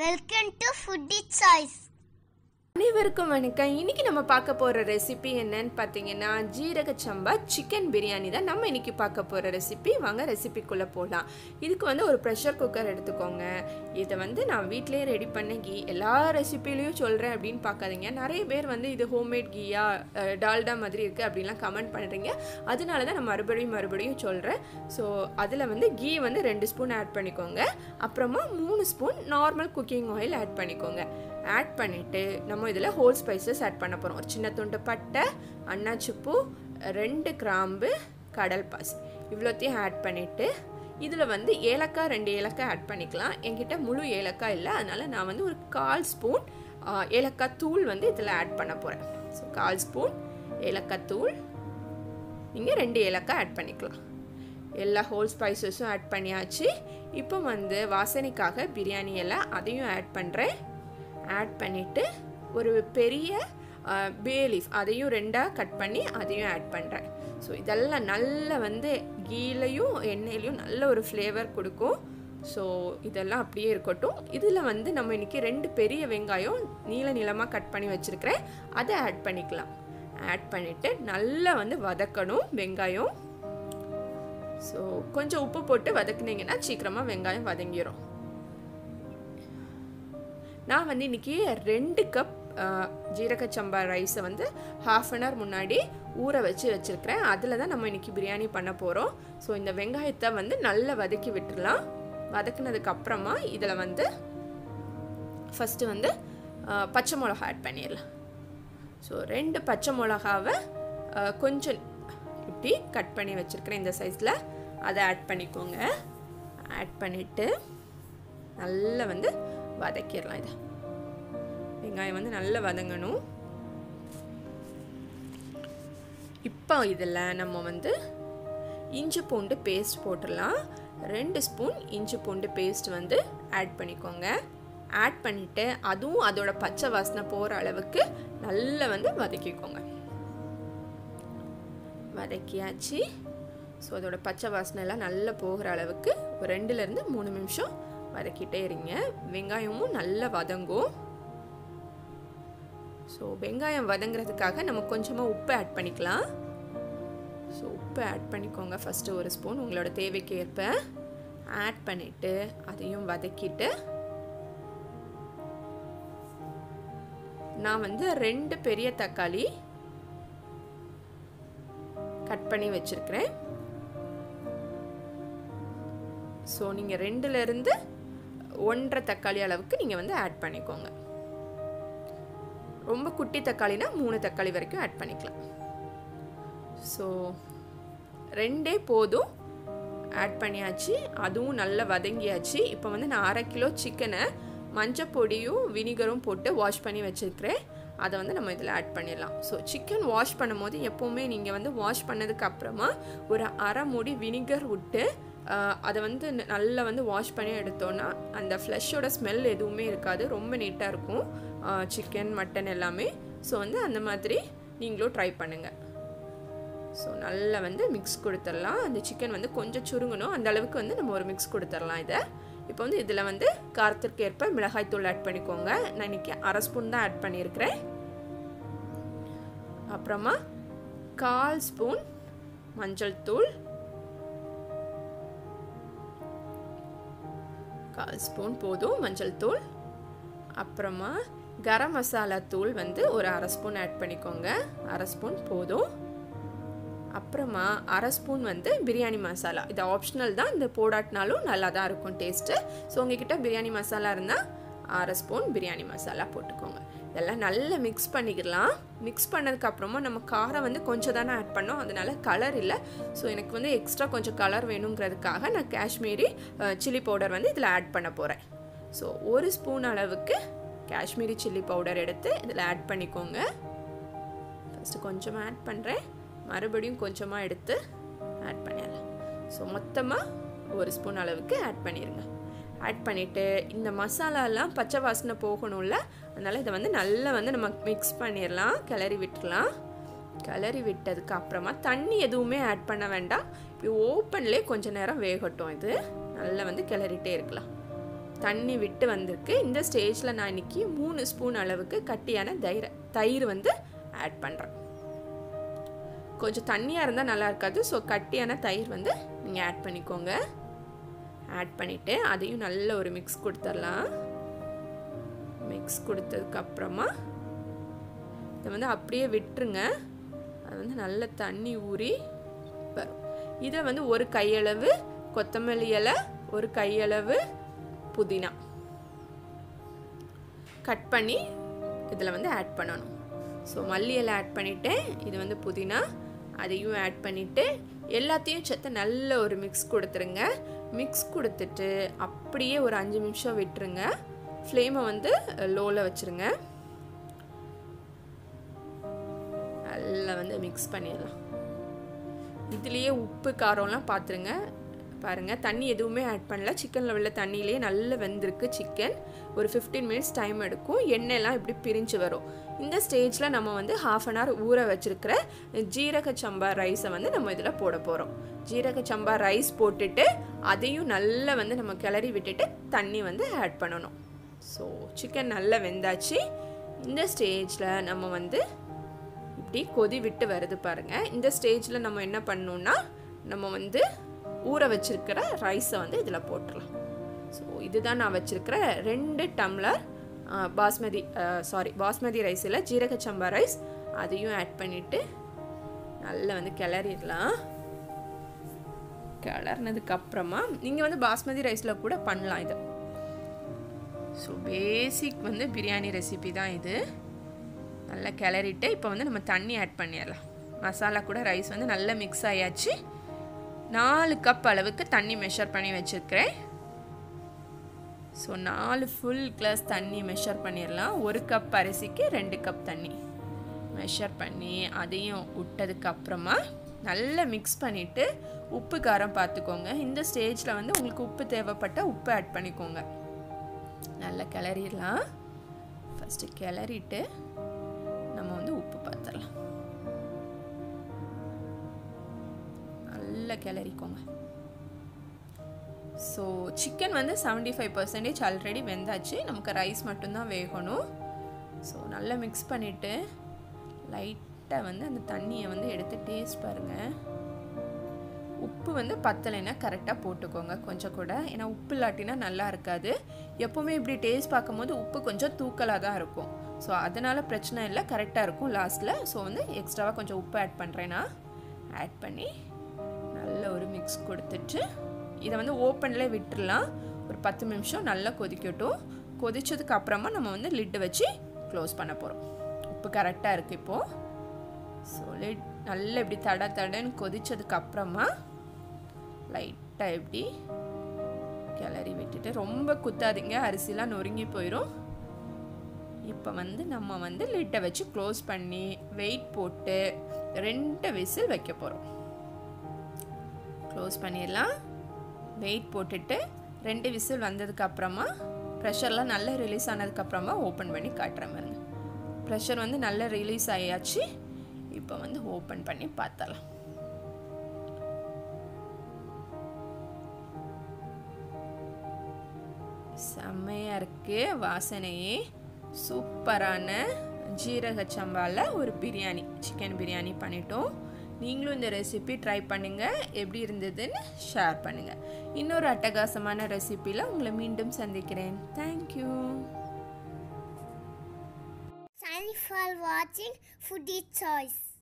Welcome to foodie choice அனைவருக்கும் வணக்கம் இன்னைக்கு நம்ம பார்க்க போகிற ரெசிபி என்னன்னு பார்த்தீங்கன்னா ஜீரக சம்பா சிக்கன் பிரியாணி தான் நம்ம இன்னைக்கு பார்க்க போகிற ரெசிபி வாங்க ரெசிபிக்குள்ளே போகலாம் இதுக்கு வந்து ஒரு ப்ரெஷர் குக்கர் எடுத்துக்கோங்க இதை வந்து நான் வீட்டிலேயே ரெடி பண்ண கீ எல்லா ரெசிபிலையும் சொல்கிறேன் அப்படின்னு பார்க்காதீங்க நிறைய பேர் வந்து இது ஹோம்மேட் கீயா அஹ், டால்டா மாதிரி இருக்குது அப்படின்லாம் கமெண்ட் பண்ணுறீங்க அதனால தான் நான் மறுபடியும் மறுபடியும் சொல்கிறேன் ஸோ அதில் வந்து கீ வந்து ரெண்டு ஸ்பூன் ஆட் பண்ணிக்கோங்க அப்புறமா மூணு spoon normal cooking oil add பண்ணிக்கோங்க ஆட் பண்ணிவிட்டு நம்ம இதில் ஹோல் ஸ்பைசஸ் ஆட் பண்ண போகிறோம் ஒரு சின்ன துண்டு பட்டை அன்னாச்சிப்பூ ரெண்டு கிராம்பு கடல் பாசி இவ்வளோத்தையும் ஆட் பண்ணிவிட்டு இதில் வந்து ஏலக்காய் ரெண்டு ஏலக்காய் ஆட் பண்ணிக்கலாம் என்கிட்ட முழு ஏலக்காய் இல்லை அதனால் நான் வந்து ஒரு கால் ஸ்பூன் ஆ, ஏலக்காய் தூள் வந்து இதில் ஆட் பண்ண போகிறேன் ஸோ கால் ஸ்பூன் ஏலக்காய் தூள் நீங்கள் ரெண்டு ஏலக்காய் ஆட் பண்ணிக்கலாம் எல்லா ஹோல் ஸ்பைசஸும் ஆட் பண்ணியாச்சு இப்போ வந்து வாசனைக்காக பிரியாணி எல்லாம் அதையும் ஆட் பண்ணுறேன் ஆட் பண்ணிவிட்டு ஒரு பெரிய பே லீஃப் அதையும் ரெண்டாக கட் பண்ணி அதையும் ஆட் பண்ணுறேன் ஸோ இதெல்லாம் நல்ல வந்து கீலையும் எண்ணெயிலையும் நல்ல ஒரு ஃப்ளேவர் கொடுக்கும் ஸோ இதெல்லாம் அப்படியே இருக்கட்டும் இதில் வந்து நம்ம இன்றைக்கி ரெண்டு பெரிய வெங்காயம் நீள நீளமாக கட் பண்ணி வச்சுருக்கிறேன் அதை ஆட் பண்ணிக்கலாம் ஆட் பண்ணிவிட்டு நல்லா வந்து வதக்கணும் வெங்காயம் ஸோ கொஞ்சம் உப்பு போட்டு வதக்குனீங்கன்னா சீக்கிரமாக வெங்காயம் வதங்கிடும் நான் வந்து இன்றைக்கி ரெண்டு கப் ஜீரக சம்பா ரைஸை வந்து ஹாஃப் அன் ஹவர் முன்னாடி ஊற வச்சு வச்சுருக்கிறேன் அதில் தான் நம்ம இன்றைக்கி பிரியாணி பண்ண போகிறோம் ஸோ இந்த வெங்காயத்தை வந்து நல்லா வதக்கி விட்டுடலாம் வதக்குனதுக்கு அப்புறமா இதில் வந்து ஃபஸ்ட்டு வந்து ஆ, பச்சை மிளகா ஆட் பண்ணிடலாம் ஸோ ரெண்டு பச்சை மிளகாவை ஆ, கொஞ்சம் இப்படி கட் பண்ணி வச்சுருக்கிறேன் இந்த சைஸில் அதை ஆட் பண்ணிக்கோங்க ஆட் பண்ணிவிட்டு நல்லா வந்து வதக்கிடலாம் இதை வெங்காயம் வந்து நல்லா வதங்கணும் இப்போ இதில் நம்ம வந்து இஞ்சி பூண்டு பேஸ்ட் போட்டுடலாம் ரெண்டு ஸ்பூன் இஞ்சி பூண்டு பேஸ்ட் வந்து ஆட் பண்ணிக்கோங்க ஆட் பண்ணிவிட்டு அதுவும் அதோட பச்சை வாசனை போகிற அளவுக்கு நல்லா வந்து வதக்கிக்கோங்க வதக்கியாச்சு ஸோ அதோட பச்சை வாசனை எல்லாம் நல்லா போகிற அளவுக்கு ஒரு ரெண்டுலேருந்து மூணு நிமிஷம் வதக்கிட்டே இருங்க வெங்காயமும் நல்லா வதங்கும் ஸோ வெங்காயம் வதங்குறதுக்காக நம்ம கொஞ்சமாக உப்பு ஆட் பண்ணிக்கலாம் ஸோ உப்பு ஆட் பண்ணிக்கோங்க ஃபஸ்ட்டு ஒரு ஸ்பூன் உங்களோட தேவைக்கு ஏற்ப ஆட் பண்ணிவிட்டு அதையும் வதக்கிட்டு நான் வந்து ரெண்டு பெரிய தக்காளி கட் பண்ணி வச்சிருக்கிறேன் ஸோ நீங்கள் ரெண்டுலேருந்து ஒன்றரை தக்காளி அளவுக்கு நீங்கள் வந்து ஆட் பண்ணிக்கோங்க ரொம்ப குட்டி தக்காளினா மூணு தக்காளி வரைக்கும் ஆட் பண்ணிக்கலாம் ஸோ ரெண்டே போதும் ஆட் பண்ணியாச்சு அதுவும் நல்லா வதங்கியாச்சு இப்போ வந்து நான் அரை கிலோ சிக்கனை மஞ்சள் பொடியும் வினிகரும் போட்டு வாஷ் பண்ணி வச்சுருக்கிறேன் அதை வந்து நம்ம இதில் ஆட் பண்ணிடலாம் ஸோ சிக்கன் வாஷ் பண்ணும்போது எப்போவுமே நீங்கள் வந்து வாஷ் பண்ணதுக்கு அப்புறமா ஒரு அரை மூடி வினிகர் விட்டு ஆஹ், அதை வந்து ந- நல்லா வந்து வாஷ் பண்ணி எடுத்தோன்னா அந்த ஃப்ளஷோட ஸ்மெல் எதுவுமே இருக்காது ரொம்ப நீட்டாக இருக்கும் சிக்கன் மட்டன் எல்லாமே ஸோ வந்து அந்த மாதிரி நீங்களும் ட்ரை பண்ணுங்கள் ஸோ நல்லா வந்து மிக்ஸ் கொடுத்துடலாம் அந்த சிக்கன் வந்து கொஞ்சம் சுருங்கணும் அந்த அளவுக்கு வந்து நம்ம ஒரு மிக்ஸ் கொடுத்துடலாம் இதை இப்போ வந்து இதில் வந்து காரத்திற்கு ஏற்ப மிளகாய் தூள் ஆட் பண்ணிக்கோங்க நான் இன்னைக்கு அரை ஸ்பூன் தான் ஆட் பண்ணியிருக்கிறேன் அப்புறமா கால் ஸ்பூன் மஞ்சள் தூள் கால் ஸ்பூன் போதும் மஞ்சள் தூள் அப்புறமா கரம் மசாலா தூள் வந்து ஒரு அரை ஸ்பூன் ஆட் பண்ணிக்கோங்க அரை ஸ்பூன் போதும் அப்புறமா அரை ஸ்பூன் வந்து பிரியாணி மசாலா இது ஆப்ஷனல் தான் இந்த போடாட்டினாலும் நல்லா தான் இருக்கும் டேஸ்ட்டு ஸோ உங்ககிட்ட பிரியாணி மசாலா இருந்தால் அரை ஸ்பூன் பிரியாணி மசாலா போட்டுக்கோங்க இதெல்லாம் நல்லா மிக்ஸ் பண்ணிக்கலாம் மிக்ஸ் பண்ணதுக்கப்புறமா நம்ம காரம் வந்து கொஞ்சம் தானே ஆட் பண்ணோம் அதனால கலர் இல்லை ஸோ எனக்கு வந்து எக்ஸ்ட்ரா கொஞ்சம் கலர் வேணுங்கிறதுக்காக நான் காஷ்மீரி சில்லி பவுடர் வந்து இதில் ஆட் பண்ண போகிறேன் ஸோ ஒரு ஸ்பூன் அளவுக்கு காஷ்மீரி சில்லி பவுடர் எடுத்து இதில் ஆட் பண்ணிக்கோங்க ஃபஸ்ட்டு கொஞ்சமாக ஆட் பண்ணுறேன் மறுபடியும் கொஞ்சமாக எடுத்து ஆட் பண்ணிடலாம் ஸோ மொத்தமாக ஒரு ஸ்பூன் அளவுக்கு ஆட் பண்ணிடுங்க ஆட் பண்ணிவிட்டு இந்த மசாலாலாம் பச்சை வாசனை போகணும்ல அதனால் இதை வந்து நல்லா வந்து நம்ம மிக்ஸ் பண்ணிடலாம் கிளறி விட்டுறலாம் கிளறி விட்டதுக்கு அப்புறமா தண்ணி எதுவுமே ஆட் பண்ண வேண்டாம் இப்படி ஓப்பன்லேயே கொஞ்ச நேரம் வேகட்டும் இது நல்லா வந்து கிளறிட்டே இருக்கலாம் தண்ணி விட்டு வந்திருக்கு இந்த ஸ்டேஜில் நான் இன்னைக்கு மூணு ஸ்பூன் அளவுக்கு கட்டியான தயிர் தயிர் வந்து ஆட் பண்ணுறேன் கொஞ்சம் தண்ணியாக இருந்தால் நல்லா இருக்காது ஸோ கட்டியான தயிர் வந்து நீங்கள் ஆட் பண்ணிக்கோங்க ஆட் பண்ணிவிட்டு அதையும் நல்ல ஒரு மிக்ஸ் கொடுத்துடலாம் மிக்ஸ் கொடுத்ததுக்கப்புறமா இதை வந்து அப்படியே விட்டுருங்க அது வந்து நல்ல தண்ணி ஊறி வரும் இதில் வந்து ஒரு கையளவு கொத்தமல்லி இலை ஒரு கையளவு புதினா கட் பண்ணி இதில் வந்து ஆட் பண்ணணும் ஸோ மல்லி இலை ஆட் பண்ணிவிட்டேன் இது வந்து புதினா அதையும் ஆட் பண்ணிவிட்டு எல்லாத்தையும் சேர்த்து நல்ல ஒரு மிக்ஸ் கொடுத்துருங்க மிக்ஸ் கொடுத்துட்டு அப்படியே ஒரு அஞ்சு நிமிஷம் விட்டுருங்க ஃப்ளேமை வந்து லோவில் வச்சுருங்க நல்லா வந்து மிக்ஸ் பண்ணிடலாம் இதுலேயே உப்பு காரம்லாம் பார்த்துருங்க பாருங்கள் தண்ணி எதுவுமே ஆட் பண்ணல சிக்கனில் உள்ள தண்ணியிலேயே நல்லா வெந்திருக்கு சிக்கன் ஒரு ஃபிஃப்டீன் மினிட்ஸ் டைம் எடுக்கும் எண்ணெய்லாம் இப்படி பிரிஞ்சு வரும் இந்த ஸ்டேஜில் நம்ம வந்து ஹாஃப் அன் ஹவர் ஊற வச்சுருக்கிற ஜீரக சம்பா ரைஸை வந்து நம்ம இதில் போட போகிறோம் ஜீரக சம்பா ரைஸ் போட்டுட்டு அதையும் நல்லா வந்து நம்ம கிளறி விட்டுட்டு தண்ணி வந்து ஆட் பண்ணணும் ஸோ சிக்கன் நல்லா வெந்தாச்சு இந்த ஸ்டேஜில் நம்ம வந்து இப்படி கொதி விட்டு வருது பாருங்கள் இந்த ஸ்டேஜில் நம்ம என்ன பண்ணணுன்னா நம்ம வந்து ஊற வச்சிருக்கிற ரைஸை வந்து இதில் போட்டுடலாம் ஸோ இதுதான் நான் வச்சுருக்கிற ரெண்டு tumbler basmati sorry basmati rice இல்லை ஜீரக சம்பா ரைஸ் அதையும் ஆட் பண்ணிவிட்டு நல்லா வந்து கிளறிடலாம் கிளறினதுக்கு அப்புறமா நீங்கள் வந்து பாஸ்மதி ரைஸில் கூட பண்ணலாம் இது ஸோ பேசிக் வந்து பிரியாணி ரெசிபி தான் இது நல்லா கிளறிட்டு இப்போ வந்து நம்ம தண்ணி ஆட் பண்ணிடலாம் மசாலா கூட ரைஸ் வந்து நல்லா மிக்ஸ் ஆயாச்சு நாலு கப் அளவுக்கு தண்ணி மெஷர் பண்ணி வச்சுருக்கிறேன் ஸோ நாலு ஃபுல் கிளாஸ் தண்ணி மெஷர் பண்ணிடலாம் ஒரு கப் அரிசிக்கு ரெண்டு கப் தண்ணி மெஷர் பண்ணி அதையும் விட்டதுக்கு அப்புறமா நல்லா மிக்ஸ் பண்ணிவிட்டு உப்பு காரம் பார்த்துக்கோங்க இந்த ஸ்டேஜில் வந்து உங்களுக்கு உப்பு தேவைப்பட்ட உப்பு ஆட் பண்ணிக்கோங்க நல்லா கிளறிடலாம் ஃபஸ்ட்டு கிளறிட்டு நம்ம வந்து உப்பு பார்த்துடலாம் நல்லா கிளறிக்கோங்க ஸோ சிக்கன் வந்து செவன்டி ஃபைவ் பர்சன்டேஜ் ஆல்ரெடி வெந்தாச்சு நமக்கு ரைஸ் மட்டும்தான் வேகணும் ஸோ நல்லா மிக்ஸ் பண்ணிவிட்டு லைட்டாக வந்து அந்த தண்ணியை வந்து எடுத்து டேஸ்ட் பாருங்கள் உப்பு வந்து பத்தலைன்னா கரெக்டாக போட்டுக்கோங்க கொஞ்சம் கூட ஏன்னா உப்பு இல்லாட்டினா நல்லா இருக்காது எப்போவுமே இப்படி டேஸ்ட் பார்க்கும்போது உப்பு கொஞ்சம் தூக்கலாக தான் இருக்கும் ஸோ அதனால் பிரச்சனை இல்லை கரெக்டாக இருக்கும் லாஸ்ட்டில் ஸோ வந்து எக்ஸ்ட்ராவாக கொஞ்சம் உப்பு ஆட் பண்ணுறேன்னா ஆட் பண்ணி நல்ல ஒரு மிக்ஸ் கொடுத்துட்டு இதை வந்து ஓப்பனில் விட்டுடலாம் ஒரு பத்து நிமிஷம் நல்லா கொதிக்கட்டும் கொதிச்சதுக்கு அப்புறமா நம்ம வந்து லிட்டு வச்சு க்ளோஸ் பண்ண போகிறோம் உப்பு கரெக்டாக இருக்குது இப்போது ஸோ லிட் நல்லா இப்படி தட தடன்னு கொதிச்சதுக்கு அப்புறமா லைட்டாக இப்படி கிளறி விட்டுட்டு ரொம்ப குத்தாதீங்க அரிசிலாம் நொறுங்கி போயிடும் இப்போ வந்து நம்ம வந்து லிட்டை வச்சு க்ளோஸ் பண்ணி வெயிட் போட்டு ரெண்டு விசில் வைக்க போகிறோம் க்ளோஸ் பண்ணிடலாம் வெயிட் போட்டுட்டு ரெண்டு விசில் வந்ததுக்கு அப்புறமா ப்ரெஷர்லாம் நல்லா ரிலீஸ் ஆனதுக்கப்புறமா ஓப்பன் பண்ணி காட்டுறேன் பாருங்க ப்ரெஷர் வந்து நல்லா ரிலீஸ் ஆயாச்சு இப்போ வந்து ஓப்பன் பண்ணி பார்த்தலாம் செம்மையாக இருக்குது வாசனையே சூப்பரான ஜீரக சம்பாவில் ஒரு பிரியாணி சிக்கன் பிரியாணி பண்ணிட்டோம் நீங்களும் இந்த ரெசிபி ட்ரை பண்ணுங்கள் எப்படி இருந்ததுன்னு ஷேர் பண்ணுங்கள் இன்னொரு அட்டகாசமான ரெசிபியில் உங்களை மீண்டும் சந்திக்கிறேன் thank you Thank you for watching Foodie Choice.